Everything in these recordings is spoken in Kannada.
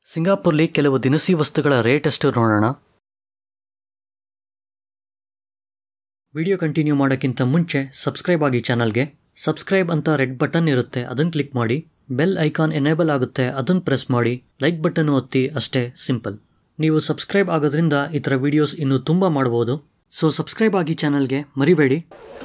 ಸಿಂಗಾಪುರ್ಲಿ ಕೆಲವು ದಿನಸಿ ವಸ್ತುಗಳ ರೇಟ್ ಎಷ್ಟು ನೋಡೋಣ ವಿಡಿಯೋ ಕಂಟಿನ್ಯೂ ಮಾಡೋಕ್ಕಿಂತ ಮುಂಚೆ ಸಬ್ಸ್ಕ್ರೈಬ್ ಆಗಿ ಚಾನಲ್ಗೆ ಸಬ್ಸ್ಕ್ರೈಬ್ ಅಂತ ರೆಡ್ ಬಟನ್ ಇರುತ್ತೆ ಅದನ್ನು ಕ್ಲಿಕ್ ಮಾಡಿ ಬೆಲ್ ಐಕಾನ್ ಎನೇಬಲ್ ಆಗುತ್ತೆ ಅದನ್ನು ಪ್ರೆಸ್ ಮಾಡಿ ಲೈಕ್ ಬಟನ್ ಒತ್ತಿ ಅಷ್ಟೇ ಸಿಂಪಲ್ ನೀವು ಸಬ್ಸ್ಕ್ರೈಬ್ ಆಗೋದ್ರಿಂದ ಈ ಥರ ವಿಡಿಯೋಸ್ ಇನ್ನೂ ತುಂಬ ಮಾಡ್ಬೋದು ಸೊ ಸಬ್ಸ್ಕ್ರೈಬ್ ಆಗಿ ಚಾನಲ್ಗೆ ಮರಿಬೇಡಿ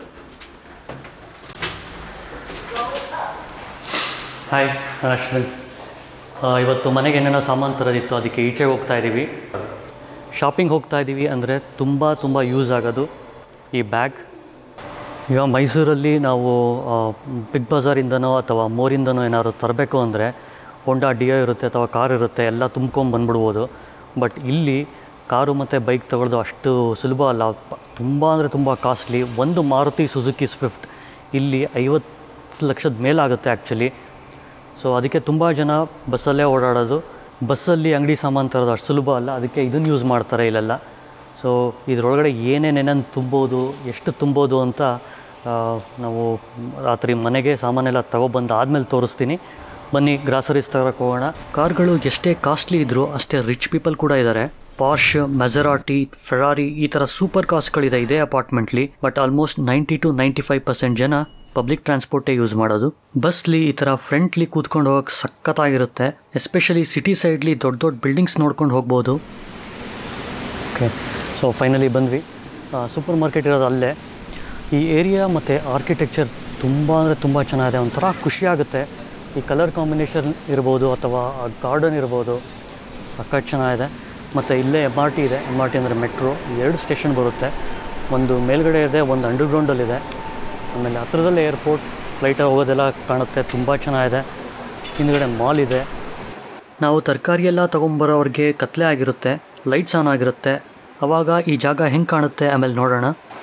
ಹಾಯ್ ನಾನು ಅಶ್ವಿನ್ ಆ, ಇವತ್ತು ಮನೆಗೆ ಏನೇನೋ ಸಾಮಾನು ತರೋದಿತ್ತು ಅದಕ್ಕೆ ಈಚೆಗೆ ಹೋಗ್ತಾ ಇದ್ದೀವಿ ಶಾಪಿಂಗ್ ಹೋಗ್ತಾ ಇದ್ದೀವಿ ಅಂದರೆ ತುಂಬ ತುಂಬ ಯೂಸ್ ಆಗೋದು ಈ ಬ್ಯಾಗ್ ಈಗ ಮೈಸೂರಲ್ಲಿ ನಾವು ಆ, ಬಿಗ್ ಬಜಾರಿಂದನೋ ಅಥವಾ ಮೋರಿಂದನೋ ಏನಾದ್ರು ತರಬೇಕು ಅಂದರೆ ಹೋಂಡಾ ಡಿಯೋ ಇರುತ್ತೆ ಅಥವಾ ಕಾರ್ ಇರುತ್ತೆ ಎಲ್ಲ ತುಂಬ್ಕೊಂಡು ಬಂದ್ಬಿಡ್ಬೋದು ಬಟ್ ಇಲ್ಲಿ ಕಾರು ಮತ್ತು ಬೈಕ್ ತಗೊಳ್ಳೋದು ಅಷ್ಟು ಸುಲಭ ಅಲ್ಲ ಪ- ತುಂಬ ಅಂದರೆ ತುಂಬ ಕಾಸ್ಟ್ಲಿ ಒಂದು ಮಾರುತಿ ಸುಜುಕಿ ಸ್ವಿಫ್ಟ್ ಇಲ್ಲಿ ಐವತ್ತು ಲಕ್ಷದ ಮೇಲಾಗುತ್ತೆ ಆ್ಯಕ್ಚುಲಿ ಸೊ ಅದಕ್ಕೆ ತುಂಬ ಜನ ಬಸ್ಸಲ್ಲೇ ಓಡಾಡೋದು ಬಸ್ಸಲ್ಲಿ ಅಂಗಡಿ ಸಾಮಾನು ತರೋದು ಅಷ್ಟು ಸುಲಭ ಅಲ್ಲ ಅದಕ್ಕೆ ಇದನ್ನು ಯೂಸ್ ಮಾಡ್ತಾರೆ ಇಲ್ಲೆಲ್ಲ ಸೊ ಇದರೊಳಗಡೆ ಏನೇನೇನೇನು ತುಂಬೋದು ಎಷ್ಟು ತುಂಬೋದು ಅಂತ ಆ, ನಾವು ರಾತ್ರಿ ಮನೆಗೆ ಸಾಮಾನೆಲ್ಲ ತಗೊಬಂದು ಆದಮೇಲೆ ತೋರಿಸ್ತೀನಿ ಬನ್ನಿ ಗ್ರಾಸರೀಸ್ ತಗೋಕ್ಕೆ ಹೋಗೋಣ ಕಾರ್ಗಳು ಎಷ್ಟೇ ಕಾಸ್ಟ್ಲಿ ಇದ್ದರೂ ಅಷ್ಟೇ ರಿಚ್ ಪೀಪಲ್ ಕೂಡ ಇದ್ದಾರೆ ಪಾರ್ಶ್ ಮೆಜರಾಟಿ ಫೆರಾರಿ ಈ ಥರ ಸೂಪರ್ ಕಾರ್ಸ್ಗಳಿದೆ ಇದೇ ಅಪಾರ್ಟ್ಮೆಂಟ್ಲಿ but almost ninety two ninety five percent ಜನ ಪಬ್ಲಿಕ್ ಟ್ರಾನ್ಸ್ಪೋರ್ಟೇ ಯೂಸ್ ಮಾಡೋದು ಬಸ್ಲಿ ಈ ಥರ ಫ್ರಂಟ್ಲಿ ಕೂತ್ಕೊಂಡು ಹೋಗಕ್ಕೆ ಸಖತ್ತಾಗಿರುತ್ತೆ ಎಸ್ಪೆಷಲಿ ಸಿಟಿ ಸೈಡ್ಲಿ ದೊಡ್ಡ ದೊಡ್ಡ ಬಿಲ್ಡಿಂಗ್ಸ್ ನೋಡ್ಕೊಂಡು ಹೋಗ್ಬೋದು ಓಕೆ ಸೊ ಫೈನಲಿ ಬಂದ್ವಿ ಸೂಪರ್ ಮಾರ್ಕೆಟ್ ಇರೋದು ಅಲ್ಲೇ ಈ ಏರಿಯಾ ಮತ್ತು ಆರ್ಕಿಟೆಕ್ಚರ್ ತುಂಬ ಅಂದರೆ ತುಂಬ ಚೆನ್ನಾಗಿದೆ ಒಂಥರ ಖುಷಿಯಾಗುತ್ತೆ ಈ ಕಲರ್ ಕಾಂಬಿನೇಷನ್ ಇರ್ಬೋದು ಅಥವಾ ಗಾರ್ಡನ್ ಇರ್ಬೋದು ಸಖತ್ ಚೆನ್ನಾಗಿದೆ ಮತ್ತು ಇಲ್ಲೇ ಎಮ್ ಆರ್ ಟಿ ಇದೆ ಎಮ್ ಆರ್ ಟಿ ಅಂದರೆ ಮೆಟ್ರೋ ಎರಡು ಸ್ಟೇಷನ್ ಬರುತ್ತೆ ಒಂದು ಮೇಲ್ಗಡೆ ಇದೆ ಒಂದು ಅಂಡರ್ಗ್ರೌಂಡಲ್ಲಿದೆ ಆಮೇಲೆ ಹತ್ರದಲ್ಲೇ ಏರ್ಪೋರ್ಟ್ ಫ್ಲೈಟ್ ಹೋಗೋದೆಲ್ಲ ಕಾಣುತ್ತೆ ತುಂಬ ಚೆನ್ನಾಗಿದೆ ಹಿಂದ್ಗಡೆ ಮಾಲ್ ಇದೆ ನಾವು ತರಕಾರಿ ಎಲ್ಲ ತೊಗೊಂಬರೋರಿಗೆ ಕತ್ಲೆ ಆಗಿರುತ್ತೆ ಲೈಟ್ಸ್ ಆನ್ ಆಗಿರುತ್ತೆ ಅವಾಗ ಈ ಜಾಗ ಹೆಂಗೆ ಕಾಣುತ್ತೆ ಆಮೇಲೆ ನೋಡೋಣ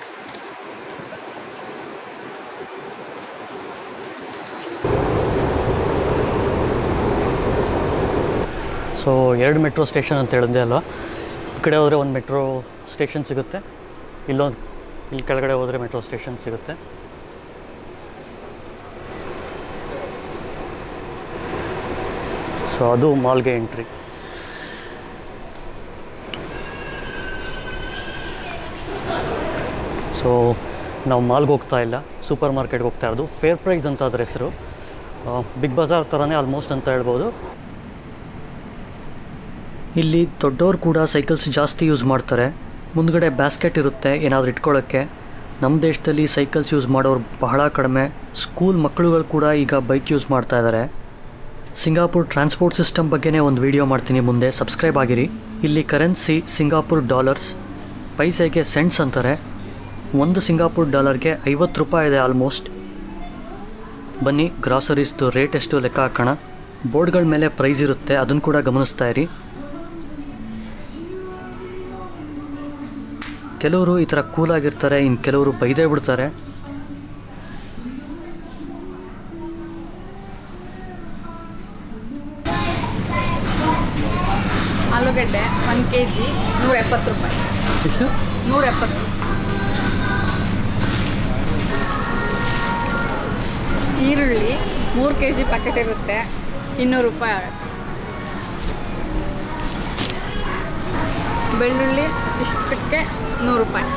ಸೊ ಎರಡು ಮೆಟ್ರೋ ಸ್ಟೇಷನ್ ಅಂತ ಹೇಳಿದೆ ಅಲ್ವಾ ಈ ಕಡೆ ಹೋದರೆ ಒಂದು ಮೆಟ್ರೋ ಸ್ಟೇಷನ್ ಸಿಗುತ್ತೆ ಇಲ್ಲೊಂದು ಇಲ್ಲಿ ಕೆಳಗಡೆ ಹೋದರೆ ಮೆಟ್ರೋ ಸ್ಟೇಷನ್ ಸಿಗುತ್ತೆ ಸೊ ಅದು ಮಾಲ್ಗೆ ಎಂಟ್ರಿ ಸೊ ನಾವು ಮಾಲ್ಗೆ ಹೋಗ್ತಾ ಇಲ್ಲ ಸೂಪರ್ ಮಾರ್ಕೆಟ್ಗೆ ಹೋಗ್ತಾ ಇರೋದು ಫೇರ್ ಪ್ರೈಸ್ ಅಂತ ಅದ್ರ ಹೆಸರು ಬಿಗ್ ಬಜಾರ್ ಥರನೇ ಆಲ್ಮೋಸ್ಟ್ ಅಂತ ಹೇಳ್ಬೋದು ಇಲ್ಲಿ ದೊಡ್ಡವ್ರು ಕೂಡ ಸೈಕಲ್ಸ್ ಜಾಸ್ತಿ ಯೂಸ್ ಮಾಡ್ತಾರೆ ಮುಂದ್ಗಡೆ ಬ್ಯಾಸ್ಕೆಟ್ ಇರುತ್ತೆ ಏನಾದರೂ ಇಟ್ಕೊಳ್ಳೋಕ್ಕೆ ನಮ್ಮ ದೇಶದಲ್ಲಿ ಸೈಕಲ್ಸ್ ಯೂಸ್ ಮಾಡೋರು ಬಹಳ ಕಡಿಮೆ ಸ್ಕೂಲ್ ಮಕ್ಕಳುಗಳು ಕೂಡ ಈಗ ಬೈಕ್ ಯೂಸ್ ಮಾಡ್ತಾ ಇದ್ದಾರೆ ಸಿಂಗಾಪುರ್ ಟ್ರಾನ್ಸ್ಪೋರ್ಟ್ ಸಿಸ್ಟಮ್ ಬಗ್ಗೆನೇ ಒಂದು ವಿಡಿಯೋ ಮಾಡ್ತೀನಿ ಮುಂದೆ ಸಬ್ಸ್ಕ್ರೈಬ್ ಆಗಿರಿ ಇಲ್ಲಿ ಕರೆನ್ಸಿ ಸಿಂಗಾಪುರ್ ಡಾಲರ್ಸ್ ಪೈಸೆಗೆ ಸೆಂಟ್ಸ್ ಅಂತಾರೆ ಒಂದು ಸಿಂಗಾಪುರ್ ಡಾಲರ್ಗೆ ಐವತ್ತು ರೂಪಾಯಿ ಇದೆ ಆಲ್ಮೋಸ್ಟ್ ಬನ್ನಿ ಗ್ರಾಸರೀಸ್ದು ರೇಟ್ ಎಷ್ಟು ಲೆಕ್ಕ ಹಾಕೋಣ ಬೋರ್ಡ್ಗಳ ಮೇಲೆ ಪ್ರೈಸ್ ಇರುತ್ತೆ ಅದನ್ನು ಕೂಡ ಗಮನಿಸ್ತಾ ಇರಿ ಕೆಲವರು ಈ ಥರ ಕೂಲಾಗಿರ್ತಾರೆ ಇನ್ನು ಕೆಲವರು ಬೈದೇ ಬಿಡ್ತಾರೆ ಆಲೂಗಡ್ಡೆ ಒಂದು ಕೆ ಜಿ ನೂರ ಎಪ್ಪತ್ತು ರೂಪಾಯಿ ಎಷ್ಟು ನೂರ ಎಪ್ಪತ್ತು ಈರುಳ್ಳಿ ಮೂರು ಕೆ ಜಿ ಪ್ಯಾಕೆಟ್ ಇರುತ್ತೆ ಇನ್ನೂರು ರೂಪಾಯಿ ಆಗುತ್ತೆ ಬೆಳ್ಳುಳ್ಳಿ ಇಷ್ಟಕ್ಕೆ ನೂರು ರೂಪಾಯಿ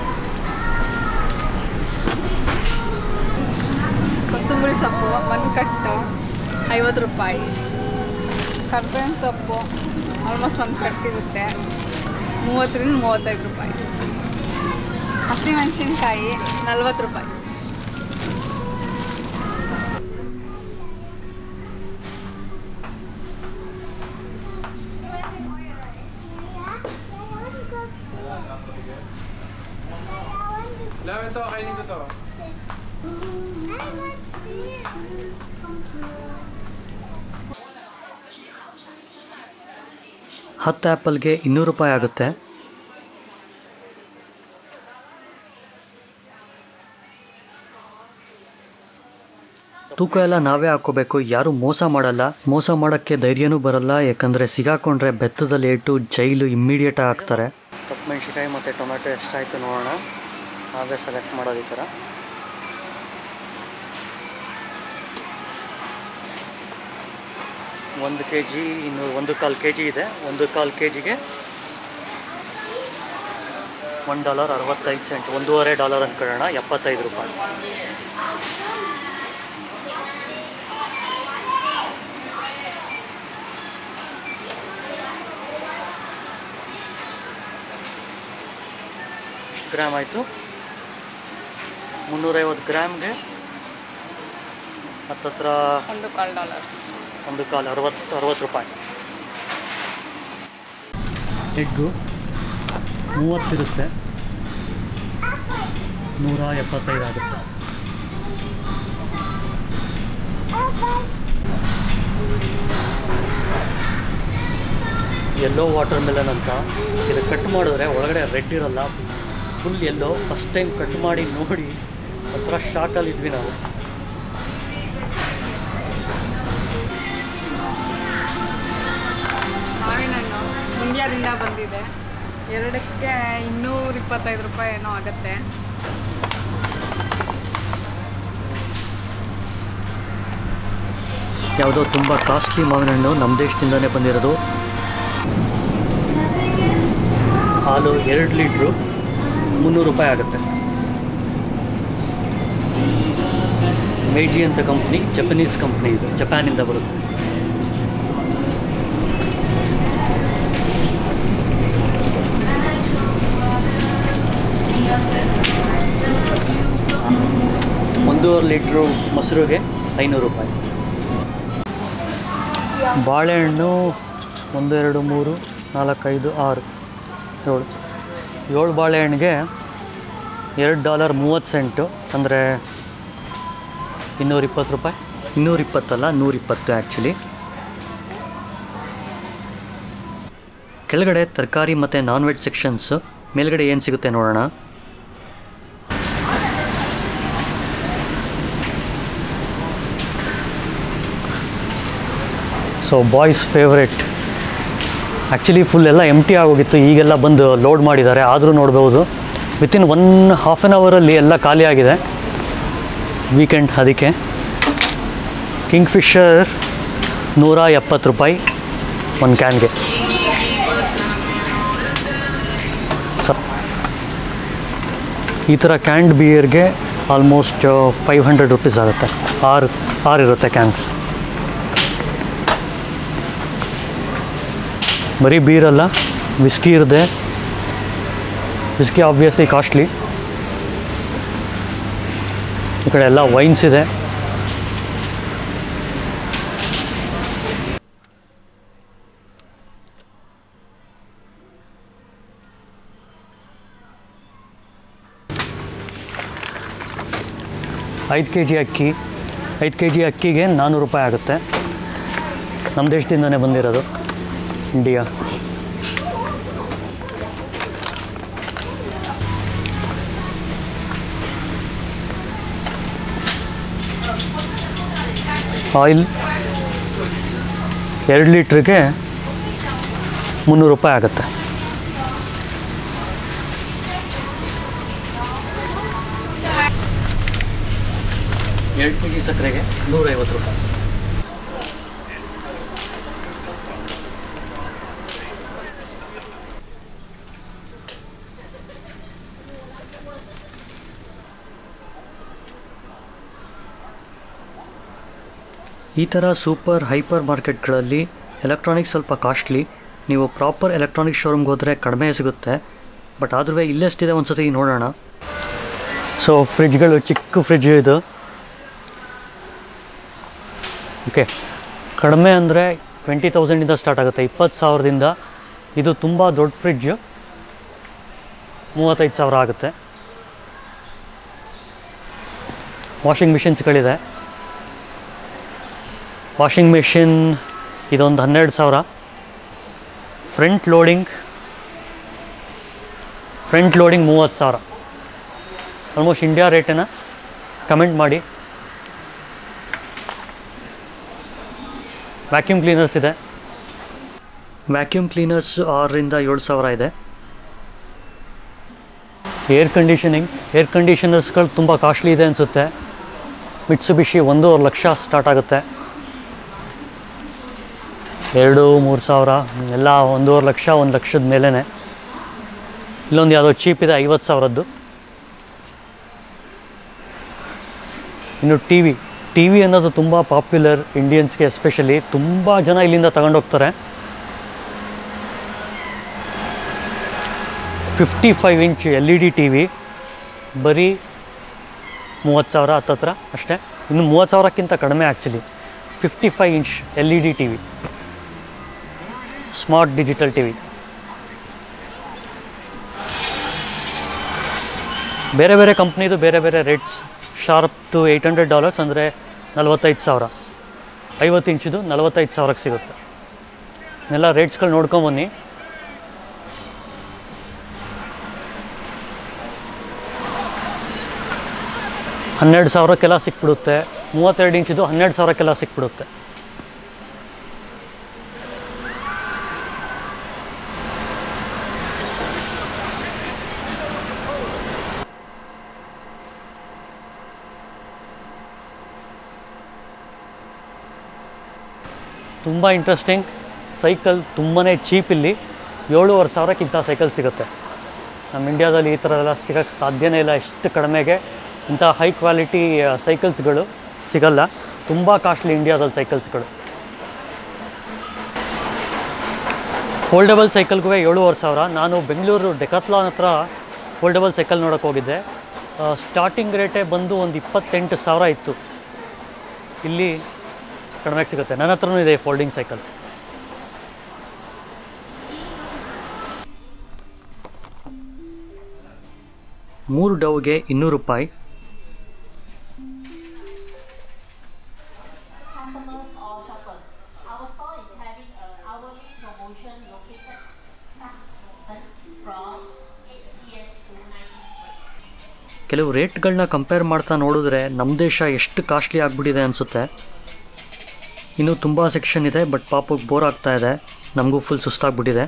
ಕೊತ್ತಂಬರಿ ಸೊಪ್ಪು ಒಂದು ಕಟ್ಟು ಐವತ್ತು ರೂಪಾಯಿ ಕರ್ಬೇವಿನ ಸೊಪ್ಪು ಆಲ್ಮೋಸ್ಟ್ ಒಂದು ಕಟ್ಟಿರುತ್ತೆ ಮೂವತ್ತರಿಂದ ಮೂವತ್ತೈದು ರೂಪಾಯಿ ಹಸಿಮೆಣಸಿನ್ಕಾಯಿ ನಲ್ವತ್ತು ರೂಪಾಯಿ Lawin to, kainin ko to. ಹತ್ತು ಆ್ಯಪಲ್ಗೆ ಇನ್ನೂರು ರೂಪಾಯಿ ಆಗುತ್ತೆ ತೂಕ ಎಲ್ಲ ನಾವೇ ಹಾಕೋಬೇಕು ಯಾರು ಮೋಸ ಮಾಡಲ್ಲ ಮೋಸ ಮಾಡೋಕ್ಕೆ ಧೈರ್ಯನೂ ಬರಲ್ಲ ಯಾಕಂದರೆ ಸಿಗಾಕೊಂಡ್ರೆ ಬೆತ್ತದಲ್ಲಿ ಇಟ್ಟು ಜೈಲು ಇಮ್ಮಿಡಿಯೇಟಾಗಿ ಹಾಕ್ತಾರೆ ಕಪ್ಪು ಮೆಣಸಿಕಾಯಿ ಮತ್ತು ಟೊಮೆಟೊ ಎಷ್ಟಾಯಿತು ನೋಡೋಣ ನಾವೇ ಸೆಲೆಕ್ಟ್ ಮಾಡೋದು ಈ ಥರ ಒಂದು ಕೆ ಜಿ ಇನ್ನೂರು ಒಂದು ಕಾಲು ಕೆ ಜಿ ಇದೆ ಒಂದು ಕಾಲು ಕೆ ಜಿಗೆ ಒನ್ ಡಾಲರ್ ಅರವತ್ತೈದು ಸೆಂಟ್ ಒಂದೂವರೆ ಡಾಲರ್ ಅನ್ಕೊಳ್ಳೋಣ ಎಪ್ಪತ್ತೈದು ರೂಪಾಯಿ ಎಷ್ಟು ಗ್ರಾಮ್ ಆಯಿತು ಮುನ್ನೂರೈವತ್ತು ಗ್ರಾಮ್ಗೆ ಹತ್ತತ್ರ ಒಂದು ಕಾಲ್ ಡಾಲರ್ ಒಂದು ಕಾಲು ಅರವತ್ತು ಅರವತ್ತು ರೂಪಾಯಿ ಎಗ್ಗು ಮೂವತ್ತಿರುತ್ತೆ ನೂರ ಎಪ್ಪತ್ತೈದು ಆಗುತ್ತೆ ಎಲ್ಲೋ ವಾಟರ್ ಮೆಲನ್ ಅಂತ ಇದು ಕಟ್ ಮಾಡಿದ್ರೆ ಒಳಗಡೆ ರೆಡ್ ಇರಲ್ಲ full yellow first time cut ಮಾಡಿ ನೋಡಿ ಒಂಥರ ಶಾಕಲ್ಲಿದ್ವಿ ನಾವು ಮಾವಿನ ಹಣ್ಣು ಇಂಡಿಯಾದಿಂದ ಬಂದಿದೆ ಎರಡಕ್ಕೆ ಇನ್ನೂರ ಇಪ್ಪತ್ತೈದು ರೂಪಾಯಿ ಏನೋ ಆಗುತ್ತೆ ಯಾವುದೋ ತುಂಬ ಕಾಸ್ಟ್ಲಿ ಮಾವಿನ ಹಣ್ಣು ನಮ್ಮ ದೇಶದಿಂದನೇ ಬಂದಿರೋದು ಹಾಲು ಎರಡು ಲೀಟ್ರು ಮುನ್ನೂರು ರೂಪಾಯಿ ಆಗುತ್ತೆ ಮೇಜಿ ಅಂತ ಕಂಪ್ನಿ ಜಪನೀಸ್ ಕಂಪ್ನಿ ಇದು ಜಪಾನಿಂದ ಬರುತ್ತೆ ಒಂದೂವರೆ ಲೀಟ್ರು ಮೊಸರುಗೆ ಐನೂರು ರೂಪಾಯಿ ಬಾಳೆಹಣ್ಣು ಒಂದು ಎರಡು ಮೂರು ನಾಲ್ಕೈದು ಆರು ಏಳು ಏಳು ಬಾಳೆಹಣ್ಣಿಗೆ ಎರಡು ಡಾಲರ್ ಮೂವತ್ತು ಸೆಂಟು ಅಂದರೆ ಇನ್ನೂರಿಪ್ಪತ್ತು ರೂಪಾಯಿ ಇನ್ನೂರಿಪ್ಪತ್ತಲ್ಲ ನೂರಿಪ್ಪತ್ತು ಆ್ಯಕ್ಚುಲಿ ಕೆಳಗಡೆ ತರಕಾರಿ ಮತ್ತು ನಾನ್ ವೆಜ್ ಸೆಕ್ಷನ್ಸು ಮೇಲ್ಗಡೆ ಏನು ಸಿಗುತ್ತೆ ನೋಡೋಣ so boys favourite actually full ಎಲ್ಲ ಎಂಟಿ ಆಗೋಗಿತ್ತು ಈಗೆಲ್ಲ ಬಂದು ಲೋಡ್ ಮಾಡಿದ್ದಾರೆ ಆದರೂ ನೋಡ್ಬೋದು ವಿತಿನ್ ಒನ್ ಹಾಫ್ ಆನ್ ಅವರಲ್ಲಿ ಎಲ್ಲ ಖಾಲಿ ಆಗಿದೆ ವೀಕೆಂಡ್ ಅದಕ್ಕೆ ಕಿಂಗ್ ಫಿಶರ್ ನೂರ ಎಪ್ಪತ್ತು ರೂಪಾಯಿ ಒಂದು ಕ್ಯಾನ್ಗೆ ಸ ಈ ಥರ ಕ್ಯಾಂಡ್ ಬಿಯರ್ಗೆ ಆಲ್ಮೋಸ್ಟ್ ಫೈವ್ ಹಂಡ್ರೆಡ್ ರುಪೀಸ್ ಆಗುತ್ತೆ ಆರು ಆರು ಇರುತ್ತೆ ಕ್ಯಾನ್ಸ್ ಬರೀ ಬೀರಲ್ಲ ವಿಸ್ಕಿ ಇರುತ್ತೆ ವಿಸ್ಕಿ ಆಬ್ವಿಯಸ್ಲಿ ಕಾಸ್ಟ್ಲಿ ಈ ಕಡೆ ಎಲ್ಲ ವೈನ್ಸ್ ಇದೆ ಐದು ಕೆ ಜಿ ಅಕ್ಕಿ ಐದು ಕೆ ಜಿ ಅಕ್ಕಿಗೆ ನಾನ್ನೂರು ರೂಪಾಯಿ ಆಗುತ್ತೆ ನಮ್ಮ ದೇಶದಿಂದನೇ ಬಂದಿರೋದು ಇಂಡಿಯಾ ಆಯಿಲ್ ಎರಡು ಲೀಟ್ರಿಗೆ ಮುನ್ನೂರು ರೂಪಾಯಿ ಆಗುತ್ತೆ ಎರಡು ಕೆ ಜಿ ಸಕ್ಕರೆಗೆ ನೂರೈವತ್ತು ರೂಪಾಯಿ ಈ ಥರ ಸೂಪರ್ ಹೈಪರ್ ಮಾರ್ಕೆಟ್ಗಳಲ್ಲಿ ಎಲೆಕ್ಟ್ರಾನಿಕ್ಸ್ ಸ್ವಲ್ಪ ಕಾಸ್ಟ್ಲಿ ನೀವು ಪ್ರಾಪರ್ ಎಲೆಕ್ಟ್ರಾನಿಕ್ ಶೋರೂಮ್ಗೆ ಹೋದರೆ ಕಡಿಮೆ ಸಿಗುತ್ತೆ ಬಟ್ ಆದ್ರೂ ಇಲ್ಲೆಷ್ಟಿದೆ ಒಂದು ಸತಿ ನೋಡೋಣ ಸೊ ಫ್ರಿಡ್ಜ್ಗಳು ಚಿಕ್ಕ ಫ್ರಿಡ್ಜ್ ಇದು ಓಕೆ ಕಡಿಮೆ ಅಂದರೆ ಟ್ವೆಂಟಿ ತೌಸಂಡಿಂದ ಸ್ಟಾರ್ಟ್ ಆಗುತ್ತೆ ಇಪ್ಪತ್ತು ಸಾವಿರದಿಂದ ಇದು ತುಂಬ ದೊಡ್ಡ ಫ್ರಿಡ್ಜು ಮೂವತ್ತೈದು ಸಾವಿರ ಆಗುತ್ತೆ ವಾಷಿಂಗ್ ಮಿಷಿನ್ಸ್ಗಳಿದೆ ವಾಷಿಂಗ್ ಮಿಷಿನ್ ಇದೊಂದು ಹನ್ನೆರಡು ಸಾವಿರ ಫ್ರಂಟ್ ಲೋಡಿಂಗ್ ಫ್ರಂಟ್ ಲೋಡಿಂಗ್ ಮೂವತ್ತು ಸಾವಿರ ಆಲ್ಮೋಸ್ಟ್ ಇಂಡಿಯಾ ರೇಟನ್ನು ಕಮೆಂಟ್ ಮಾಡಿ ವ್ಯಾಕ್ಯೂಮ್ ಕ್ಲೀನರ್ಸ್ ಇದೆ ವ್ಯಾಕ್ಯೂಮ್ ಕ್ಲೀನರ್ಸ್ ಆರರಿಂದ ಏಳು ಸಾವಿರ ಇದೆ ಏರ್ ಕಂಡೀಷನಿಂಗ್ ಏರ್ ಕಂಡೀಷನರ್ಸ್ಗಳು ತುಂಬ ಕಾಸ್ಟ್ಲಿ ಇದೆ ಅನಿಸುತ್ತೆ ಮಿಟ್ಸುಬಿಷಿ ಒಂದೂವರೆ ಲಕ್ಷ ಸ್ಟಾರ್ಟ್ ಆಗುತ್ತೆ ಎರಡು ಮೂರು ಸಾವಿರ ಎಲ್ಲ ಒಂದೂವರೆ ಲಕ್ಷ ಒಂದು ಲಕ್ಷದ ಮೇಲೇ ಇಲ್ಲೊಂದು ಯಾವುದೋ ಚೀಪ್ ಇದೆ ಐವತ್ತು ಸಾವಿರದ್ದು ಇನ್ನು ಟಿ ವಿ ಟಿ ವಿ ಅನ್ನೋದು ತುಂಬ ಪಾಪ್ಯುಲರ್ ಇಂಡಿಯನ್ಸ್ಗೆ ಎಸ್ಪೆಷಲಿ ತುಂಬ ಜನ ಇಲ್ಲಿಂದ ತಗೊಂಡೋಗ್ತಾರೆ fifty five inch L E D T V ಬರೀ ಮೂವತ್ತು ಸಾವಿರ ಹತ್ತತ್ರ ಅಷ್ಟೇ ಇನ್ನು ಮೂವತ್ತು ಸಾವಿರಕ್ಕಿಂತ ಕಡಿಮೆ actually fifty five inch L E D T V smart digital T V ಬೇರೆ ಬೇರೆ ಕಂಪ್ನಿದು ಬೇರೆ ಬೇರೆ ರೇಟ್ಸ್ ಶಾರ್ಪ್ದು ಏಯ್ಟ್ ಹಂಡ್ರೆಡ್ ಡಾಲರ್ಸ್ ಅಂದರೆ ನಲ್ವತ್ತೈದು ಸಾವಿರ ಐವತ್ತು ಇಂಚಿದು ನಲವತ್ತೈದು ಸಾವಿರಕ್ಕೆ ಸಿಗುತ್ತೆ ಎಲ್ಲ ರೇಟ್ಸ್ಗಳು ನೋಡ್ಕೊಂಬನ್ನಿ ಹನ್ನೆರಡು ಸಾವಿರಕ್ಕೆಲ್ಲ ಸಿಕ್ಬಿಡುತ್ತೆ ಮೂವತ್ತೆರಡು ಇಂಚಿದು ಹನ್ನೆರಡು ಸಾವಿರಕ್ಕೆಲ್ಲ ಸಿಕ್ಬಿಡುತ್ತೆ ತುಂಬ ಇಂಟ್ರೆಸ್ಟಿಂಗ್ ಸೈಕಲ್ ತುಂಬಾ ಚೀಪ್ ಇಲ್ಲಿ ಏಳುವರೆ ಸಾವಿರಕ್ಕಿಂತ ಸೈಕಲ್ ಸಿಗುತ್ತೆ ನಮ್ಮ ಇಂಡ್ಯಾದಲ್ಲಿ ಈ ಥರ ಎಲ್ಲ ಸಿಗೋಕ್ಕೆ ಸಾಧ್ಯನೇ ಇಲ್ಲ ಇಷ್ಟು ಕಡಿಮೆಗೆ ಇಂಥ ಹೈ ಕ್ವಾಲಿಟಿ ಸೈಕಲ್ಸ್ಗಳು ಸಿಗಲ್ಲ ತುಂಬ ಕಾಸ್ಟ್ಲಿ ಇಂಡಿಯಾದಲ್ಲಿ ಸೈಕಲ್ಸ್ಗಳು ಫೋಲ್ಡಬಲ್ ಸೈಕಲ್ಗೂ ಏಳುವರೆ ಸಾವಿರ ನಾನು ಬೆಂಗಳೂರು ಡೆಕತ್ಲಾನ್ ಹತ್ರ ಫೋಲ್ಡಬಲ್ ಸೈಕಲ್ ನೋಡೋಕೆ ಹೋಗಿದ್ದೆ ಸ್ಟಾರ್ಟಿಂಗ್ ರೇಟೇ ಬಂದು ಒಂದು ಇಪ್ಪತ್ತೆಂಟು ಸಾವಿರ ಇತ್ತು ಇಲ್ಲಿ ಕಡಿಮೆಗೆ ಸಿಗುತ್ತೆ ನನ್ನ ಹತ್ರನೂ ಇದೆ ಫೋಲ್ಡಿಂಗ್ ಸೈಕಲ್ ಮೂರು ಡವ್ಗೆ ಇನ್ನೂರು ರೂಪಾಯಿ customers or shoppers. Our store is having a hourly promotion located from 8 p.m. to 9 p.m. ಕೆಲವು ರೇಟ್ಗಳನ್ನ ಕಂಪೇರ್ ಮಾಡ್ತಾ ನೋಡಿದ್ರೆ ನಮ್ಮ ದೇಶ ಎಷ್ಟು ಕಾಸ್ಟ್ಲಿ ಆಗಿಬಿಟ್ಟಿದೆ ಅನಿಸುತ್ತೆ ಇನ್ನೂ ತುಂಬ ಸೆಕ್ಷನ್ ಇದೆ ಬಟ್ ಪಾಪಕ್ಕೆ ಬೋರ್ ಆಗ್ತಾ ಇದೆ ನಮಗೂ ಫುಲ್ ಸುಸ್ತಾಗ್ಬಿಟ್ಟಿದೆ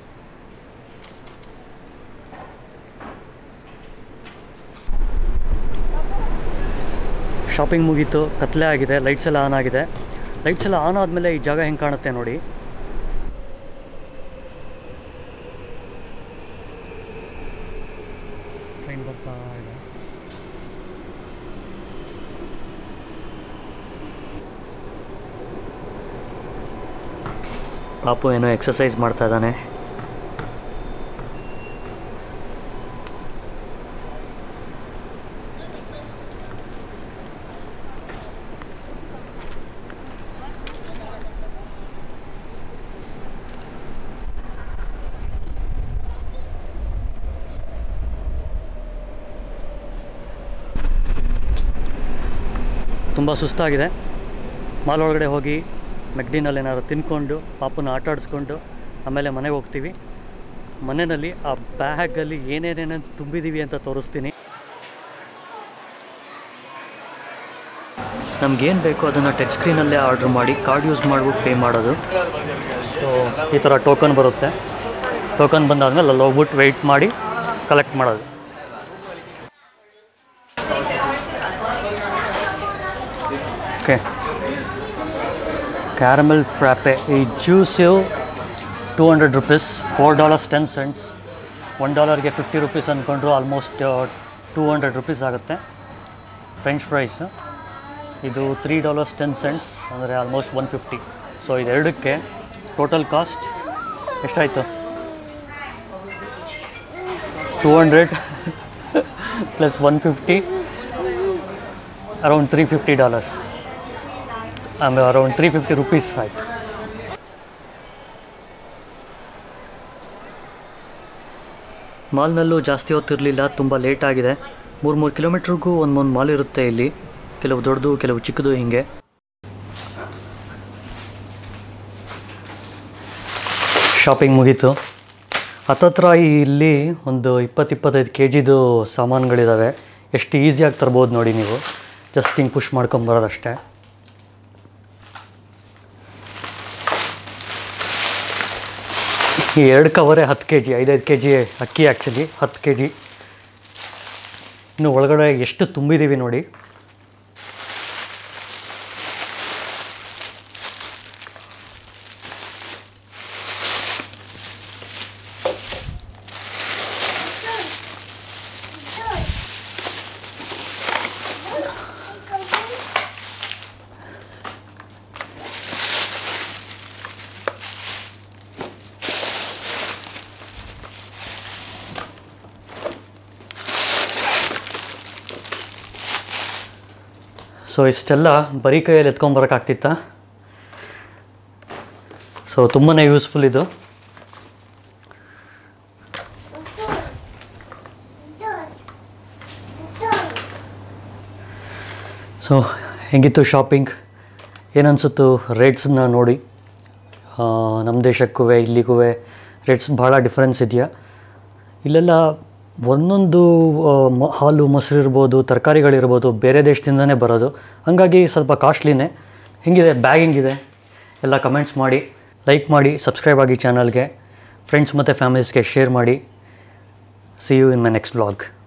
ಶಾಪಿಂಗ್ ಮುಗೀತು ಕತ್ಲೆ ಆಗಿದೆ ಲೈಟ್ಸ್ ಎಲ್ಲ ಆನ್ ಆಗಿದೆ ಲೈಟ್ಸ್ ಎಲ್ಲ ಆನ್ ಆದಮೇಲೆ ಈ ಜಾಗ ಹೆಂಗೆ ಕಾಣುತ್ತೆ ನೋಡಿ ಟ್ರೈನ್ ಬರ್ತಾ ಇದೆ ಪಾಪು ಏನೋ ಎಕ್ಸಸೈಸ್ ಮಾಡ್ತಾ ಇದ್ದಾನೆ ತುಂಬ ಸುಸ್ತಾಗಿದೆ ಮಾಲ್ ಒಳಗಡೆ ಹೋಗಿ ಮೆಕ್ಡಿನಲ್ಲಿ ಏನಾದ್ರು ತಿನ್ಕೊಂಡು ಪಾಪನ ಆಟ ಆಡಿಸ್ಕೊಂಡು ಆಮೇಲೆ ಮನೆಗೆ ಹೋಗ್ತೀವಿ ಮನೆಯಲ್ಲಿ ಆ ಬ್ಯಾಗಲ್ಲಿ ಏನೇನೇನೇನು ತುಂಬಿದ್ದೀವಿ ಅಂತ ತೋರಿಸ್ತೀನಿ ನಮಗೇನು ಬೇಕೋ ಅದನ್ನು ಟಚ್ ಸ್ಕ್ರೀನಲ್ಲೇ ಆರ್ಡ್ರ್ ಮಾಡಿ ಕಾರ್ಡ್ ಯೂಸ್ ಮಾಡ್ಬಿಟ್ಟು ಪೇ ಮಾಡೋದು ಸೊ ಈ ಥರ ಟೋಕನ್ ಬರುತ್ತೆ ಟೋಕನ್ ಬಂದಾದ್ಮೇಲೆ ಅಲ್ಲಿ ಹೋಗ್ಬಿಟ್ಟು ವೆಯ್ಟ್ ಮಾಡಿ ಕಲೆಕ್ಟ್ ಮಾಡೋದು ಓಕೆ ಕ್ಯಾರಮೆಲ್ ಫ್ರಾಪೆ ಈ juice two hundred rupees four dollars ten cents one ಡಾಲರ್ಗೆ ಫಿಫ್ಟಿ ರುಪೀಸ್ ಅಂದ್ಕೊಂಡ್ರು ಆಲ್ಮೋಸ್ಟ್ ಟೂ ಹಂಡ್ರೆಡ್ ರುಪೀಸ್ ಆಗುತ್ತೆ ಫ್ರೆಂಚ್ ಫ್ರೈಸ್ ಇದು ತ್ರೀ ಡಾಲರ್ಸ್ ಟೆನ್ ಸೆಂಟ್ಸ್ ಅಂದರೆ ಆಲ್ಮೋಸ್ಟ್ ಒನ್ ಫಿಫ್ಟಿ ಸೊ ಇದೆರಡಕ್ಕೆ ಟೋಟಲ್ ಕಾಸ್ಟ್ ಎಷ್ಟಾಯಿತು two hundred plus one fifty around three fifty dollars ಆಮೇಲೆ ಅರೌಂಡ್ ತ್ರೀ ಫಿಫ್ಟಿ ರುಪೀಸ್ ಆಯಿತು ಮಾಲ್ನಲ್ಲೂ ಜಾಸ್ತಿ ಹೊತ್ತಿರಲಿಲ್ಲ ತುಂಬ ಲೇಟ್ ಆಗಿದೆ ಮೂರು ಮೂರು ಕಿಲೋಮೀಟ್ರಿಗೂ ಒಂದೊಂದು ಮಾಲ್ ಇರುತ್ತೆ ಇಲ್ಲಿ ಕೆಲವು ದೊಡ್ಡದು ಕೆಲವು ಚಿಕ್ಕದು ಹೀಗೆ ಶಾಪಿಂಗ್ ಮುಗೀತು ಹತ್ತತ್ರ ಇಲ್ಲಿ ಒಂದು ಇಪ್ಪತ್ತು ಇಪ್ಪತ್ತೈದು ಕೆ ಜಿದು ಸಾಮಾನುಗಳಿದ್ದಾವೆ ಎಷ್ಟು ಈಸಿಯಾಗಿ ತರ್ಬೋದು ನೋಡಿ ನೀವು ಜಸ್ಟ್ ಹಿಂಗೆ ಪುಷ್ ಮಾಡ್ಕೊಂಬರೋದಷ್ಟೇ ಈ ಎರಡು ಕವರೇ ಹತ್ತು ಕೆ ಜಿ ಐದೈದು ಕೆ ಜಿ ಅಕ್ಕಿ ಆ್ಯಕ್ಚುಲಿ ಹತ್ತು ಕೆ ಜಿ ಇನ್ನು ಒಳಗಡೆ ಎಷ್ಟು ತುಂಬಿದ್ದೀವಿ ನೋಡಿ ಸೊ ಇಷ್ಟೆಲ್ಲ ಬರೀ ಕೈಯಲ್ಲಿ ಎತ್ಕೊಂಬರೋಕ್ಕಾಗ್ತಿತ್ತಾ ಸೊ ತುಂಬಾ ಯೂಸ್ಫುಲ್ ಇದು ಸೊ ಹೆಂಗಿತ್ತು ಶಾಪಿಂಗ್ ಏನನ್ಸುತ್ತು ರೇಟ್ಸನ್ನ ನೋಡಿ ಆ, ನಮ್ಮ ದೇಶಕ್ಕೂ ಇಲ್ಲಿಗೂ ರೇಟ್ಸ್ ಭಾಳ ಡಿಫ್ರೆನ್ಸ್ ಇದೆಯಾ ಇಲ್ಲೆಲ್ಲ ಒಂದೊಂದು ಆ, ಮ- ಹಾಲು ಮೊಸರು ಇರ್ಬೋದು ತರಕಾರಿಗಳಿರ್ಬೋದು ಬೇರೆ ದೇಶದಿಂದನೇ ಬರೋದು ಹಂಗಾಗಿ ಸ್ವಲ್ಪ ಕಾಸ್ಟ್ಲಿನೇ ಹೆಂಗಿದೆ ಬ್ಯಾಗ್ ಹೆಂಗಿದೆ ಎಲ್ಲ ಕಮೆಂಟ್ಸ್ ಮಾಡಿ ಲೈಕ್ ಮಾಡಿ ಸಬ್ಸ್ಕ್ರೈಬ್ ಆಗಿ ಚಾನಲ್ಗೆ ಫ್ರೆಂಡ್ಸ್ ಮತ್ತು ಫ್ಯಾಮಿಲೀಸ್ಗೆ ಶೇರ್ ಮಾಡಿ see you in my next blog